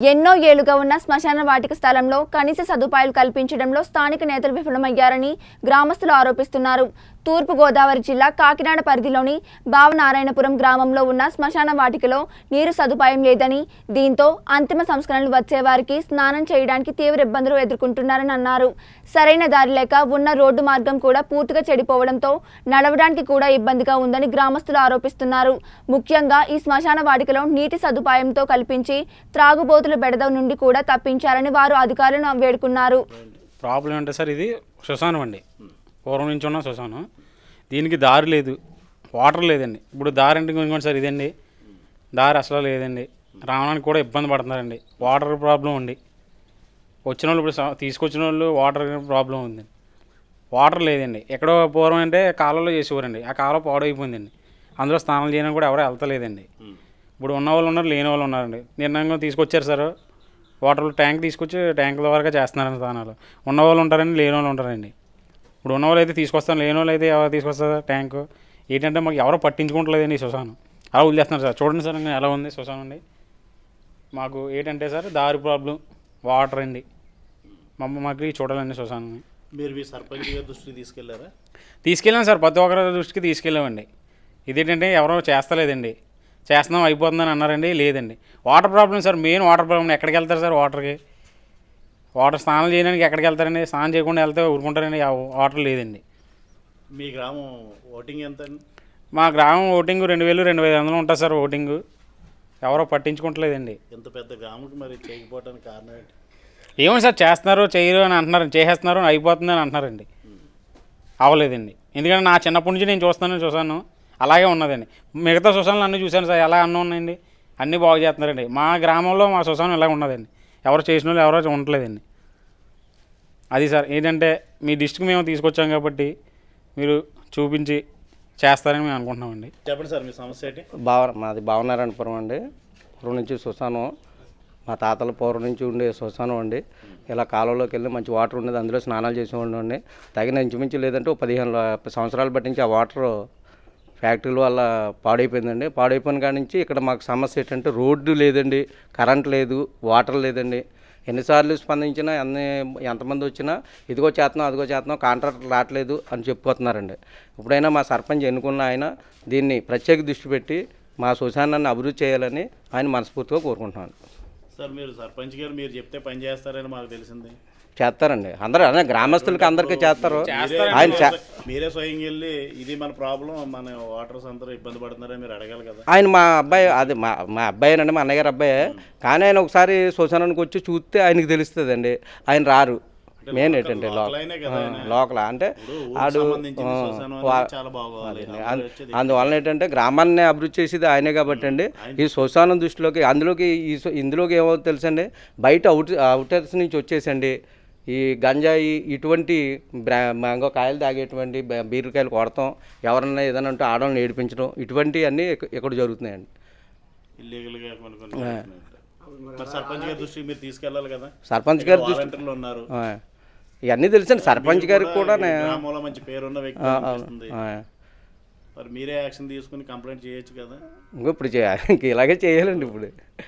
ఎన్నో ఏళ్లుగా ఉన్న శ్మశాన వాటిక స్థలంలో కనీస సదుపాయాలు కల్పించడంలో స్థానిక నేతలు విఫలమయ్యారని గ్రామస్తులు ఆరోపిస్తున్నారు తూర్పు గోదావరి జిల్లా కాకినాడ పరిధిలోని భావనారాయణపురం గ్రామంలో ఉన్న శ్మశాన వాటికలో నీరు సదుపాయం లేదని దీంతో అంతిమ సంస్కరణలు వచ్చే వారికి స్నానం చేయడానికి తీవ్ర ఇబ్బందులు ఎదుర్కొంటున్నారని అన్నారు సరైన దారి లేక ఉన్న రోడ్డు మార్గం కూడా పూర్తిగా చెడిపోవడంతో నడవడానికి కూడా ఇబ్బందిగా ఉందని గ్రామస్తులు ఆరోపిస్తున్నారు ముఖ్యంగా ఈ శ్మశాన వాటికలో నీటి సదుపాయంతో కల్పించి త్రాగుబోతుల బెడద నుండి కూడా తప్పించాలని వారు అధికారులను వేడుకున్నారు ప్రాబ్లం అంటే సార్ ఇది శ్మశానం అండి పూర్వం నుంచి ఉన్న శ్మశానం దీనికి దారి లేదు వాటర్ లేదండి ఇప్పుడు దారి అంటే ఇంకోటి సార్ ఇదండి దారి అసలు లేదండి రావడానికి కూడా ఇబ్బంది పడుతున్నారండి వాటర్ ప్రాబ్లం ఉంది వచ్చిన వాళ్ళు ఇప్పుడు స- తీసుకొచ్చిన వాళ్ళు వాటర్ ప్రాబ్లం ఉంది వాటర్ లేదండి ఎక్కడో పూర్వం అంటే కాలంలో చేసేవారండి ఆ కాలం పాడైపోయిందండి అందులో స్నానం చేయడానికి కూడా ఎవరు వెళ్తలేదండి ఇప్పుడు ఉన్న వాళ్ళు ఉన్నారు లేని వాళ్ళు ఉన్నారండి నిర్ణయంగా తీసుకొచ్చారు సార్ వాటర్ ట్యాంక్ తీసుకొచ్చి ట్యాంకుల వరకు చేస్తున్నారండి స్నానాలు ఉన్న వాళ్ళు ఉంటారండి లేని వాళ్ళు ఉంటారండి ఇప్పుడు ఉన్న వాళ్ళు అయితే తీసుకొస్తాను లేని వాళ్ళు అయితే ఎవరు తీసుకొస్తారు ట్యాంకు ఏంటంటే మాకు ఎవరో పట్టించుకుంటలేదండి ఈ శ్మశానం అలా వదిలేస్తున్నారు సార్ చూడండి సార్ ఇంకా ఎలా ఉంది శ్మశానం అండి మాకు ఏంటంటే సార్ దారి ప్రాబ్లం వాటర్ అండి మా మాకు ఇవి చూడాలండి శ్మశానం మీరు మీ సర్పంచ్ గారి దృష్టికి తీసుకెళ్లారా తీసుకెళ్ళాం సార్ ప్రతి ఒక్కరి దృష్టికి తీసుకెళ్ళామండి ఇదేంటంటే ఎవరో చేస్తలేదండి చేస్తున్నాం అయిపోతుందని అన్నారండి లేదండి water problem sir main water problem ఎక్కడికి వెళ్తారు సార్ వాటర్కి వాటర్ స్నానం చేయడానికి ఎక్కడికి వెళ్తారండి స్నానం చేయకుండా వెళ్తే ఊరుకుంటారండి ఆ వాటర్ లేదండి మీ గ్రామం ఓటింగ్ ఎంత అండి? మా గ్రామం ఓటింగ్ రెండు వేలు రెండు వేల వందలు ఉంటుంది సార్ ఓటింగ్ ఎవరో పట్టించుకుంటలేదండి ఎంత పెద్ద గ్రామంకి మరి చేయకపోవడానికి కారణం ఏంటి ఏమో సార్ చేస్తున్నారు చేయరు అని అంటున్నారు చేసేస్తున్నారు అయిపోతుంది అని అంటున్నారండి అవ్వలేదండి ఎందుకంటే నా చిన్నప్పటి నుంచి నేను చూస్తాను చూసాను అలాగే ఉన్నదండి మిగతా శ్మశానాలు అన్నీ చూశాను సార్ ఎలా అన్నీ ఉన్నాయండి అన్నీ బాగు చేస్తున్నారండి మా గ్రామంలో మా శ్మశానం ఇలా ఉన్నదండి ఎవరు చేసిన వాళ్ళు ఎవరో ఉండలేదండి అది సార్ ఏంటంటే మీ డిస్ట్రిక్ట్ మేము తీసుకొచ్చాం కాబట్టి మీరు చూపించి చేస్తారని మేము అనుకుంటున్నామండి చెప్పండి సార్ మీ సమస్య ఏంటి భావ మాది భావనారాయణపురం అండి పూర్వం నుంచి శ్మశానం మా తాతల పూర్వం నుంచి ఉండే శ్మశానం అండి ఇలా కాలువలోకి వెళ్ళి మంచి వాటర్ ఉండేది అందులో స్నానాలు చేసేవాళ్ళు అండి తగిన ఇంచుమించు లేదంటే ఒక పదిహేను ల- సంవత్సరాలు బట్టి నుంచి ఆ వాటర్ ఫ్యాక్టరీల వల్ల పాడైపోయిందండి పాడైపోయిన కాడి నుంచి ఇక్కడ మాకు సమస్య ఏంటంటే రోడ్డు లేదండి కరెంట్ లేదు వాటర్ లేదండి ఎన్నిసార్లు స్పందించినా ఎన్ని ఎంతమంది వచ్చినా ఇదిగో చేస్తున్నాం అదిగో చేస్తున్నాం కాంట్రాక్టర్ రావట్లేదు అని చెప్పుకోతున్నారండి ఇప్పుడైనా మా సర్పంచ్ ఎన్నుకున్న ఆయన దీన్ని ప్రత్యేక దృష్టి పెట్టి మా శ్మశానాన్ని అభివృద్ధి చేయాలని ఆయన మనస్ఫూర్తిగా కోరుకుంటున్నాను సార్ మీరు సర్పంచ్ గారు మీరు చెప్తే పని చేస్తారని మాకు తెలిసింది చేస్తారండి అందరూ అదే గ్రామస్తులకి అందరికీ చేస్తారు మీరే- ఆయన చే- మీరే స్వయంగా వెళ్ళి ఇది మన ప్రాబ్లం మన వాటర్స్ అందరూ ఇబ్బంది పడుతున్నారని మీరు అడగాలి కదా ఆయన మా అబ్బాయి అది మా మా అబ్బాయినండి మా అన్నగారు అబ్బాయి కానీ ఆయన ఒకసారి శ్మశానానికి వచ్చి చూస్తే ఆయనకి తెలుస్తుందండి ఆయన రారు మెయిన్ ఏంటంటే లోకల్ అయినే కదా ఆయన. లోకల్ అంటే ఇప్పుడు ఊరికి ఆడు సంబంధించింది ఆ, శ్మశానం వా- అనేది చాలా బాగోవాలి అదే. అందరూ అం- వచ్చేది అందువలన ఏంటంటే గ్రామాన్ని అభివృద్ధి చేసేది ఆయనే కాబట్టి అండి ఈ శ్మశానం దృష్టిలోకి అందులోకి ఈ శ్మ- ఇందులోకి ఏమవుతుందో తెలుసండి బయట అవుట్ అవుటర్స్ నుంచి వచ్చేసండి ఈ గంజాయి ఇటువంటి బ్రా మ్యాంగో కాయలు తాగేటువంటి బ- బీరకాయలు కొడతాం ఎవరన్నా ఏదైనా ఉంటే ఆడవాళ్ళని ఏడిపించడం ఇటువంటివన్నీ ఇక్క- ఇక్కడ జరుగుతున్నాయండి ఇల్లీగల్ గా కొన్ని కొన్ని జరుగుతున్నాయి. మరి సర్పంచ్ గారి దృష్టికి మీరు తీసుకెళ్ళాలి కదా సర్పంచ్ గారి దృష్టి వాలంటీర్లు ఉన్నారు ఆ. ఇవన్నీ తెలుసండి సర్పంచ్ గారికి కూడా ఈ గ్రామంలో మంచి పేరున్న వ్యక్తి అనిపిస్తుంది మరి మీరే యాక్షన్ తీసుకుని కంప్లైంట్ చేయొచ్చు కదా ఇంకో ఇప్పుడు చేయాలి ఇంక ఇలాగే చేయాలండి ఇప్పుడు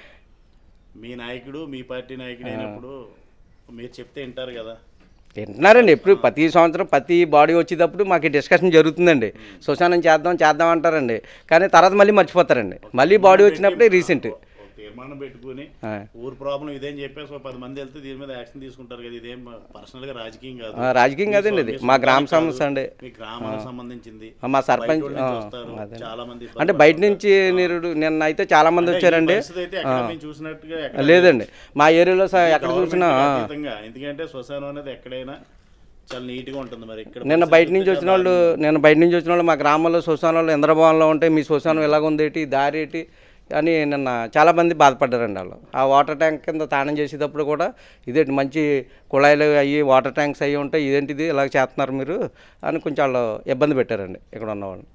మీ నాయకుడు మీ పార్టీ నాయకుడు అయినప్పుడు మీరు చెప్తే వింటారు కదా వింటున్నారండి ఎప్పుడు ప్రతి సంవత్సరం ప్రతి బాడీ వచ్చేటప్పుడు మాకు ఈ డిస్కషన్ జరుగుతుందండి శ్మశానం చేద్దాం చేద్దాం అంటారండి కానీ తర్వాత మళ్ళీ మర్చిపోతారండి మళ్ళీ బాడీ వచ్చినప్పుడే రీసెంట్ ఒక తీర్మానం పెట్టుకుని ఊరు ప్రాబ్లం ఇదేం చెప్పేసి ఒక పది మంది వెళ్తే దీని మీద యాక్షన్ తీసుకుంటారు కదా ఇదేం పర్సనల్ గా రాజకీయం కాదు రాజకీయం కాదండి ఇది మా గ్రామ సమస్య అండి మీ గ్రామానికి సంబంధించింది మా సర్పంచ్ బయట నుంచి ఆ, వస్తారు. అదే. చాలా మంది అంటే బయట నుంచి నిరుడు నిన్న అయితే చాలా మంది వచ్చారండి పరిస్థితి అయితే ఎక్కడ మేము చూసినట్టుగా ఎక్కడ లేదండి మా ఏరియాలో స- ఎక్కడ చూసినా గవర్నమెంట్కి ఆ. అతీతంగా. ఎందుకంటే శ్మశానం అనేది ఎక్కడైనా చాలా నీట్ గా ఉంటుంది మరి ఇక్కడ నిన్న బయట నుంచి వచ్చిన వాళ్ళు నిన్న బయట నుంచి వచ్చిన వాళ్ళు మా గ్రామంలో శ్మశానాలు ఇంద్రభవన్లో ఉంటే మీ శ్మశానం ఎలాగ ఉంది ఏంటి దారి ఏంటి అని నిన్న చాలా మంది బాధపడ్డారండి వాళ్ళు ఆ వాటర్ ట్యాంక్ కింద తానం చేసేటప్పుడు కూడా ఇదేంటి మంచి కుళాయిలు అయ్యి వాటర్ ట్యాంక్స్ అయ్యి ఉంటాయి ఇదేంటిది ఇలా చేస్తున్నారు మీరు అని కొంచెం వాళ్ళు ఇబ్బంది పెట్టారండి ఇక్కడ ఉన్నవాళ్ళు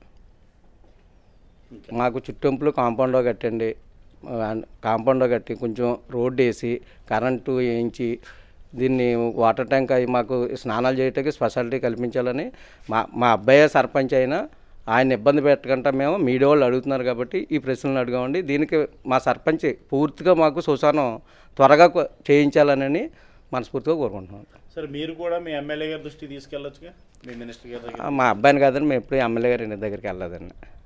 మాకు చుట్టంపులు కాంపౌండ్లో కట్టండి కాంపౌండ్లో కట్టి కొంచెం రోడ్డు వేసి కరెంటు వేయించి దీన్ని వాటర్ ట్యాంక్ అవి మాకు స్నానాలు చేయటానికి స్పెషాలిటీ కల్పించాలని మా మా అబ్బాయే సర్పంచ్ అయినా ఆయన ఇబ్బంది పెట్టకుండా మేము మీడియా వాళ్ళు అడుగుతున్నారు కాబట్టి ఈ ప్రశ్నలు అడిగామండి దీనికి మా సర్పంచ్ పూర్తిగా మాకు శ్మశానం త్వరగా కొ- చేయించాలని మనస్ఫూర్తిగా కోరుకుంటున్నాం సరే మీరు కూడా మీ ఎమ్మెల్యే గారి దృష్టికి తీసుకెళ్ళొచ్చుగా మీ మినిస్టర్ గారి దగ్గర మా అబ్బాయిని కాదని మేము ఎప్పుడు ఎమ్మెల్యే గారి దగ్గరికి వెళ్ళలేదండి